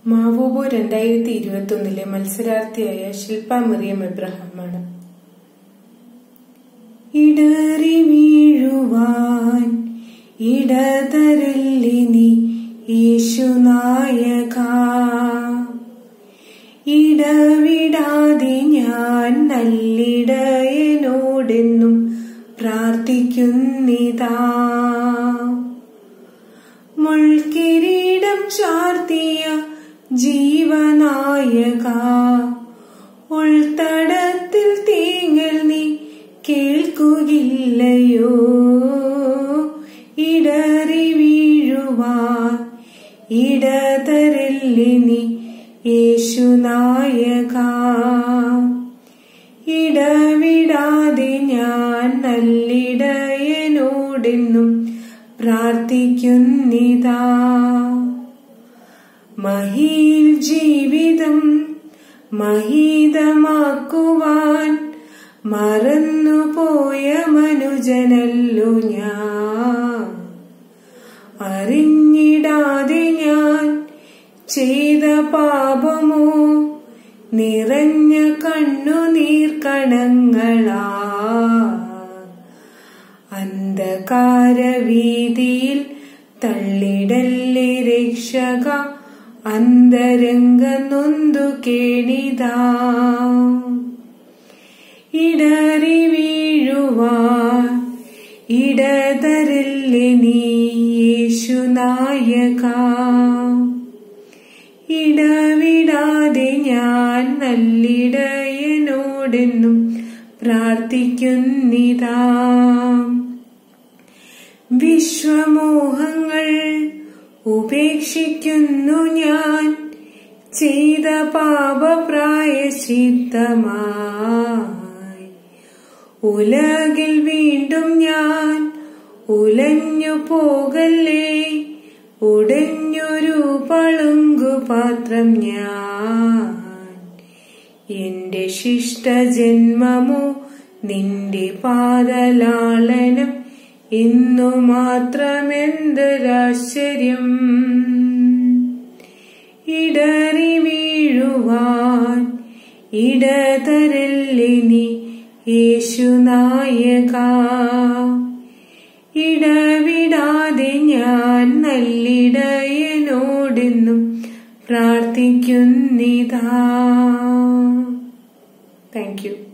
മാവോബോ രണ്ടായിരത്തി ഇരുപത്തൊന്നിലെ മത്സരാർത്ഥിയായ ശില്പ മറിയം എബ്രഹാമാണ് ഇടറി വീഴുവാൻ ഇടതരല്ലിനി യേശുനായക ഇടവിടാതെ ഞാൻ നല്ലിടയനോടെന്നും പ്രാർത്ഥിക്കുന്നിതാ മുൾക്കിരീടം ചാർത്തിയ ജീവനായക ഉൾത്തടത്തിൽ തേങ്ങൽ നീ കേൾക്കുകില്ലയോ ഇടറി വീഴുവാൻ ഇടതരല്ലിനി യേശുനായക ഇടവിടാതെ ഞാൻ നല്ലിടയനോടെന്നും പ്രാർത്ഥിക്കുന്നിതാ മഹീൽ ജീവിതം മഹീതമാക്കുവാൻ മറന്നുപോയ മനുജനല്ലോ ഞാൻ അറിഞ്ഞിടാതെ ഞാൻ ചെയ്ത പാപമോ നിറഞ്ഞ കണ്ണുനീർക്കണങ്ങളാ അന്ധകാരവീതിയിൽ തള്ളിടല്ലേ രക്ഷക അന്തരംഗ നൊന്തു കേണിതാ ഇടറി വീഴുവാൻ ഇടതരല്ലേ നീ യേശുനായക ഇടവിടാതെ ഞാൻ നല്ലിടയനോടെന്നും പ്രാർത്ഥിക്കുന്നിതാ വിശ്വമോഹങ്ങൾ ഉപേക്ഷിക്കുന്നു ഞാൻ ചെയ്ത പാപപ്രായശിത്തമായി ഉലകിൽ വീണ്ടും ഞാൻ ഉലഞ്ഞു പോകല്ലേ ഉടഞ്ഞൊരു പളുങ്കുപാത്രം ഞാൻ എന്റെ ശിഷ്ടജന്മമോ നിന്റെ പാദലാളനം ഇന്നു മാത്രമെന്തൊരാശ്ചര്യം ഇടറി വീഴുവാൻ ഇടതരല്ലിനി യേശുനായക ഇടവിടാതെ ഞാൻ നല്ലിടയനോടെന്നും പ്രാർത്ഥിക്കുന്നിതാ താങ്ക് യു